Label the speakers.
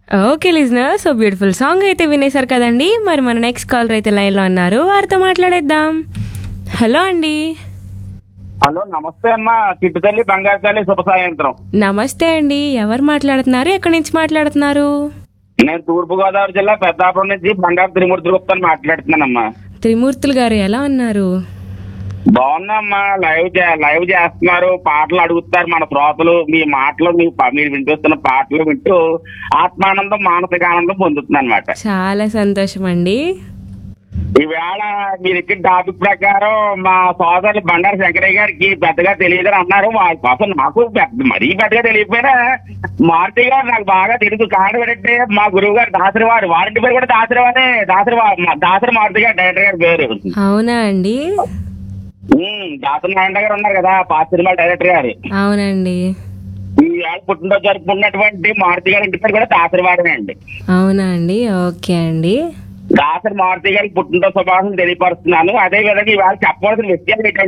Speaker 1: okay listener so beautiful song అయితే వినేశారు కదండి మరి మన నెక్స్ట్ కాలర్ అయితే లైన్లో ఉన్నారు వారితో మాట్లాడేద్దాం హలో అండి
Speaker 2: హలో నమస్తే అమ్మా చిట్టుతల్లి బంగారు తల్లి శుభ సాయంత్రం
Speaker 1: నమస్తే అండి ఎవరు మాట్లాడుతున్నారు ఎక్కడి నుంచి మాట్లాడుతున్నారు
Speaker 2: నేను తూర్పు గోదావరి జిల్లా పెద్దాపురం నుంచి బంగారు త్రిమూర్తి గుప్తాను మాట్లాడుతున్నానమ్మా
Speaker 1: త్రిమూర్తులు గారు ఎలా ఉన్నారు
Speaker 2: బాగున్నామ్మా లైవ్ చే- లైవ్ చేస్తున్నారు పాటలు అడుగుతారు మన శ్రోతలు మీ మాటలు మీ ప- మీరు వినిపిస్తున్న పాటలు వింటూ ఆత్మానందం మానసిక ఆనందం పొందుతుంది అనమాట
Speaker 1: చాలా సంతోషం అండి
Speaker 2: ఈవేళ మీరు ఇచ్చిన టాపిక్ ప్రకారం మా సోదరులు బండారు శంకరయ్య గారికి పెద్దగా తెలియదని అన్నారు వాళ్ళ కోసం నాకు పెద్ద మరీ పెద్దగా తెలియకపోయినా మారుతి గారు నాకు బాగా తెలుసు కారణం ఏంటంటే మా గురువు గారు దాసరి వారు వారింటి పేరు కూడా దాసరి వారే దాసరి వా- మా- దాసరి మారుతి గారు డైరెక్టర్ గారి పేరు
Speaker 1: అవునా అండి
Speaker 2: ఉమ్, దాసరి నారాయణ గారు ఉన్నారు కదా పాత సినిమా డైరెక్టర్ గారు
Speaker 1: అవునండి
Speaker 2: ఈ వేళ పుట్టినరోజు జరుపుకున్నటువంటి మారుతి గారి ఇంటి పేరు కూడా దాసరి వారే అండి
Speaker 1: అవునా అండి ఓకే అండి
Speaker 2: దాసరి మారుతి గారికి పుట్టినరోజు శుభాకాంక్షలు తెలియపరుస్తున్నాను అదే విధంగా ఇవాళ చెప్పవలసిన విషయాలు ఏంటంటే